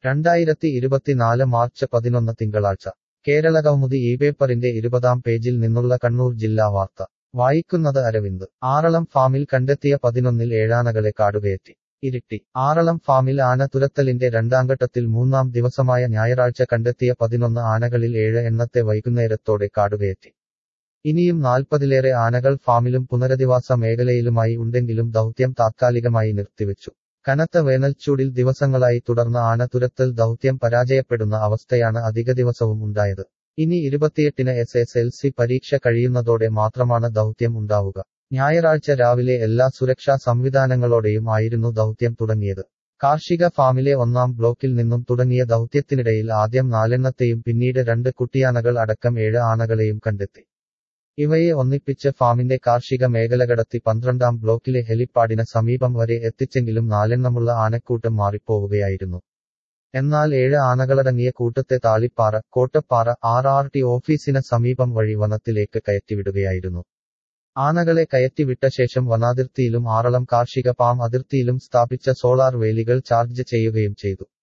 രണ്ടായിരത്തി ഇരുപത്തിനാല് മാർച്ച് പതിനൊന്ന് തിങ്കളാഴ്ച കേരള കൗമുദി ഈ പേപ്പറിന്റെ ഇരുപതാം പേജിൽ നിന്നുള്ള കണ്ണൂർ ജില്ലാ വാർത്ത വായിക്കുന്നത് അരവിന്ദ് ആറളം ഫാമിൽ കണ്ടെത്തിയ പതിനൊന്നിൽ ഏഴാനകളെ കാടുകയറ്റി ഇരിട്ടി ആറളം ഫാമിൽ ആന തുരത്തലിന്റെ രണ്ടാംഘട്ടത്തിൽ മൂന്നാം ദിവസമായ ഞായറാഴ്ച കണ്ടെത്തിയ പതിനൊന്ന് ആനകളിൽ ഏഴ് എണ്ണത്തെ വൈകുന്നേരത്തോടെ കാടുകയറ്റി ഇനിയും നാൽപ്പതിലേറെ ആനകൾ ഫാമിലും പുനരധിവാസ മേഖലയിലുമായി ഉണ്ടെങ്കിലും ദൗത്യം താത്കാലികമായി നിർത്തിവെച്ചു കനത്ത വേനൽച്ചൂടിൽ ദിവസങ്ങളായി തുടർന്ന ആന തുരത്തൽ ദൗത്യം പരാജയപ്പെടുന്ന അവസ്ഥയാണ് അധിക ദിവസവും ഉണ്ടായത് ഇനി ഇരുപത്തിയെട്ടിന് എസ് എസ് എൽ സി പരീക്ഷ കഴിയുന്നതോടെ മാത്രമാണ് ദൗത്യം ഉണ്ടാവുക ഞായറാഴ്ച രാവിലെ എല്ലാ സുരക്ഷാ സംവിധാനങ്ങളോടെയും ആയിരുന്നു ദൗത്യം തുടങ്ങിയത് കാർഷിക ഫാമിലെ ഒന്നാം ബ്ലോക്കിൽ നിന്നും തുടങ്ങിയ ദൗത്യത്തിനിടയിൽ ആദ്യം നാലെണ്ണത്തെയും പിന്നീട് രണ്ട് കുട്ടിയാനകൾ അടക്കം ഏഴ് ആനകളെയും കണ്ടെത്തി ഇവയെ ഒന്നിപ്പിച്ച് ഫാമിന്റെ കാർഷിക മേഖല കടത്തി പന്ത്രണ്ടാം ബ്ലോക്കിലെ ഹെലിപ്പാഡിന് സമീപം വരെ എത്തിച്ചെങ്കിലും നാലെണ്ണമുള്ള ആനക്കൂട്ടം മാറിപ്പോവുകയായിരുന്നു എന്നാൽ ഏഴ് ആനകളടങ്ങിയ കൂട്ടത്തെ Thalippara Kottappara R R T ഓഫീസിന് സമീപം വഴി വനത്തിലേക്ക് കയറ്റിവിടുകയായിരുന്നു ആനകളെ കയറ്റിവിട്ട ശേഷം വനാതിർത്തിയിലും ആറളം കാർഷിക പാം അതിർത്തിയിലും സ്ഥാപിച്ച സോളാർ വേലികൾ ചാർജ് ചെയ്യുകയും ചെയ്തു